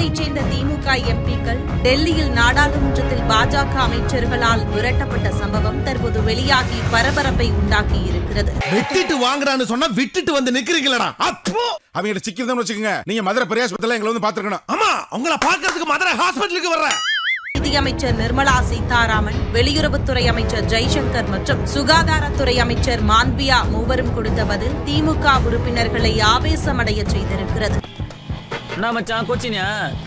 தமிழகத்தைச் சேர்ந்த திமுக எம்பிக்கள் டெல்லியில் நாடாளுமன்றத்தில் பாஜக அமைச்சர்களால் விரட்டப்பட்ட சம்பவம் தற்போது வெளியாகி பரபரப்பை உண்டாக்கி இருக்கிறது வெட்டிட்டு வாங்குறான்னு சொன்னா விட்டுட்டு வந்து நிக்கிறீங்களடா அப்போ அவங்க சிக்கிதான் வச்சுக்கோங்க நீங்க மதுரை பெரியாஸ்பத்திரியில எங்களை வந்து பாத்துருக்கணும் ஆமா உங்களை பாக்குறதுக்கு மதுரை ஹாஸ்பிட்டலுக்கு வர்றேன் நிதியமைச்சர் நிர்மலா சீதாராமன் வெளியுறவுத்துறை அமைச்சர் ஜெய்சங்கர் மற்றும் சுகாதாரத்துறை அமைச்சர் மாண்பியா மூவரும் கொடுத்த பதில் திமுக உறுப்பினர்களை ஆவேசமடைய செய்திருக்கிறது என்ன மச்சான் கோச்சினியா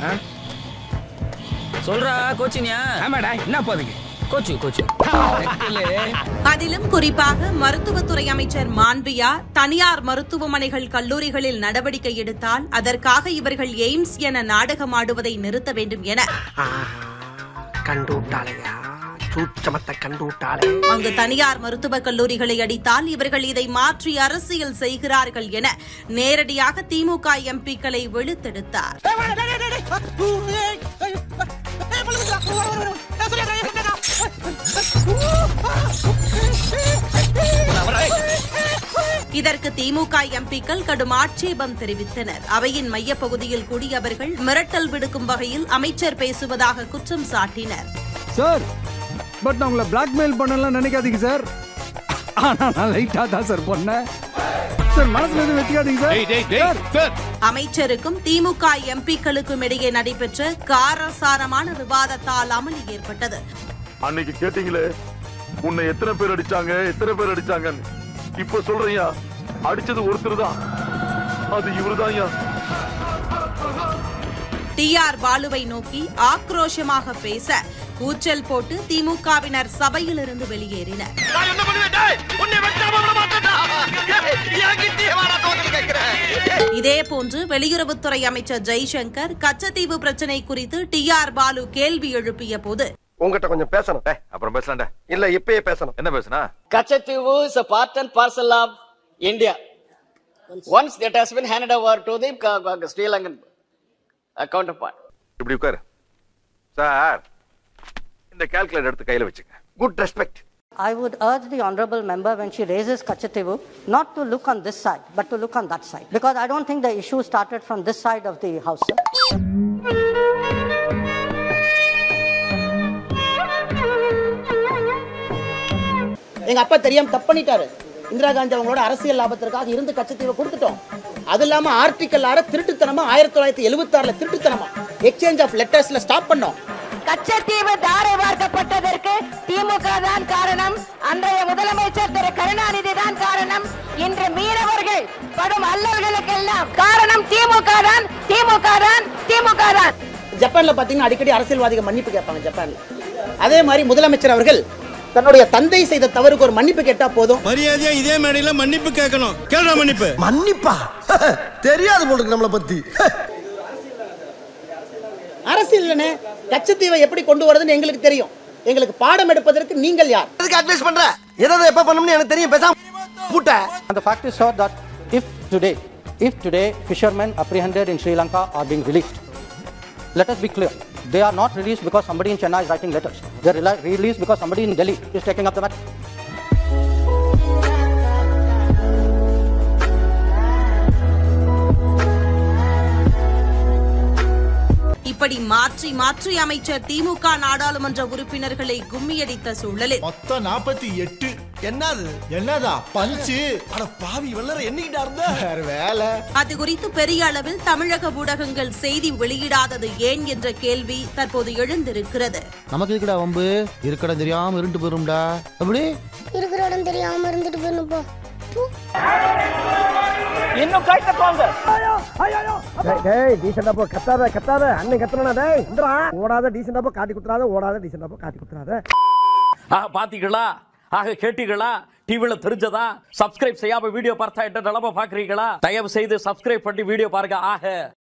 சொல்றா கோச்சினியா ஆமாடா என்ன போதுங்க கோச்சு கோச்சு அதிலும் குறிப்பாக மருத்துவத்துறை அமைச்சர் மாண்பியா தனியார் மருத்துவமனைகள் கல்லூரிகளில் நடவடிக்கை எடுத்தால் அதற்காக இவர்கள் எய்ம்ஸ் என நாடகமாடுவதை நிறுத்த வேண்டும் என கண்டு விட்டாளையா சூச்சமத்தை கண்டு விட்டாளே அங்கு தனியார் மருத்துவக் கல்லூரிகளை அடித்தால் இவர்கள் இதை மாற்றி அரசியல் செய்கிறார்கள் என நேரடியாக திமுக எம்பிக்களை வெளுத்தெடுத்தார் இதற்கு திமுக எம்பிக்கள் கடும் ஆட்சேபம் தெரிவித்தனர் அவையின் மையப்பகுதியில் கூடியவர்கள் மிரட்டல் விடுக்கும் வகையில் அமைச்சர் பேசுவதாக குற்றம் சாட்டினர் சார் பட் நான் உங்களை பிளாக்மெயில் பண்ணலாம் நினைக்காதீங்க சார் ஆனா நான் லைட்டா தான் சார் பண்ணேன் சார் மனசுல எதுவும் வச்சுக்காதீங்க சார் சார் அமைச்சருக்கும் திமுக எம்பிக்களுக்கும் இடையே நடைபெற்ற காரசாரமான விவாதத்தால் அமளி ஏற்பட்டது அன்னைக்கு கேட்டீங்களே உன்னை எத்தனை பேர் அடிச்சாங்க எத்தனை பேர் அடிச்சாங்கன்னு இப்ப சொல்றியா அடிச்சது ஒருத்தர் தான் அது இவருதான்யா டி ஆர் பாலுவை நோக்கி ஆக்ரோஷமாக பேச கூச்சல் போட்டு திமுகவினர் சபையிலிருந்து வெளியேறினர் இதேபோன்று வெளியுறவுத்துறை அமைச்சர் ஜெய்சங்கர் கச்சத்தீவு பிரச்சினை குறித்து டி ஆர் பாலு கேள்வி எழுப்பிய போது உங்ககிட்ட கொஞ்சம் பேசணும் அப்புறம் பேசலாம்டா இல்ல இப்பயே பேசணும் என்ன பேசுனா Kachativu is a part and parcel of India. Once that has been handed over to the Ka- Ka- Sri Lankan uh, counterpart. இப்படி உட்காரு சார் இந்த கால்குலேட்டர் எடுத்து கையில வச்சுக்க good respect I would urge the honorable member when she raises Kachativu not to look on this side, but to look on that side. Because I don't think the issue started from this side of the house. Sir. எங்க அப்பா தெரியாம தப்பு பண்ணிட்டாரு இந்திரா காந்தி அவங்களோட அரசியல் லாபத்திற்காக இருந்து கச்சத்தீவை கொடுத்துட்டோம் அது இல்லாம ஆர்டிக்கல் ஆற திருட்டுத்தனமா ஆயிரத்தி தொள்ளாயிரத்தி எழுபத்தி ஆறுல திருட்டுத்தனமா எக்ஸ்சேஞ்ச் ஆஃப் லெட்டர்ஸ்ல ஸ்டாப் பண்ணோம் கச்சத்தீவு தாரை வார்க்கப்பட்டதற்கு திமுக தான் காரணம் அன்றைய முதலமைச்சர் திரு கருணாநிதி தான் காரணம் இன்று மீனவர்கள் படும் அல்லல்களுக்கெல்லாம் காரணம் திமுக தான் திமுக தான் திமுக தான் ஜப்பான்ல பாத்தீங்கன்னா அடிக்கடி அரசியல்வாதிகள் மன்னிப்பு கேட்பாங்க ஜப்பான்ல அதே மாதிரி முதலமைச்சர் அவர்கள் தன்னுடைய தந்தை செய்த தவறுக்கு ஒரு மன்னிப்பு கேட்டா போதும் மரியாதையா இதே மேடையில மன்னிப்பு கேட்கணும் கேள்றா மன்னிப்பு மன்னிப்பா தெரியாது போல இருக்கு நம்மளை பத்தி அரசியல் தானே கச்சத்தீவை எப்படி கொண்டு வரதுன்னு எங்களுக்கு தெரியும் எங்களுக்கு பாடம் எடுப்பதற்கு நீங்கள் யார் எதுக்கு அட்வைஸ் பண்ற எதை எப்ப பண்ணணும்னு எனக்கு தெரியும் பேசாம புட்ட And the fact is, sir, that if today, if today fishermen apprehended in Sri Lanka are being released, let us be clear. They are not released because somebody in Chennai is writing letters. They are rela- released because somebody in Delhi is taking up the matter. இப்படி மாற்றி மாற்றி அமைச்சர் திமுக நாடாளுமன்ற உறுப்பினர்களை கும்மியடித்த சூழலில் மொத்தம் நாற்பத்தி எட்டு என்னது என்னதா பஞ்சு அட பாவி வல்லற என்னைக்கிட்டா இருந்த வேற வேலை அது குறித்து பெரிய அளவில் தமிழக ஊடகங்கள் செய்தி வெளியிடாதது ஏன் என்ற கேள்வி தற்போது எழுந்திருக்கிறது நமக்கு இருக்கடா வம்பு இருக்கடம் தெரியாம இருண்டு போயிரும்டா அப்படி இருக்கிற இடம் தெரியாம இருந்துட்டு போயிருப்போ இன்னும் கைத்த போங்க டேய் டீசெண்டா போ கத்தாத கத்தாத அண்ணன் கத்துறனா டேய் இந்தா ஓடாத டீசெண்டா போ காட்டி குத்துறாத ஓடாத டீசெண்டா போ காட்டி குத்துறாத ஆக பாத்தீங்களா ஆக கேட்டீங்களா டிவில தெரிஞ்சதா சப்ஸ்கிரைப் செய்யாம வீடியோ பார்த்தா என்ன நிலைமை பாக்குறீங்களா தயவு செய்து சப்ஸ்கிரைப் பண்ணி வீடியோ பாருங்க ஆக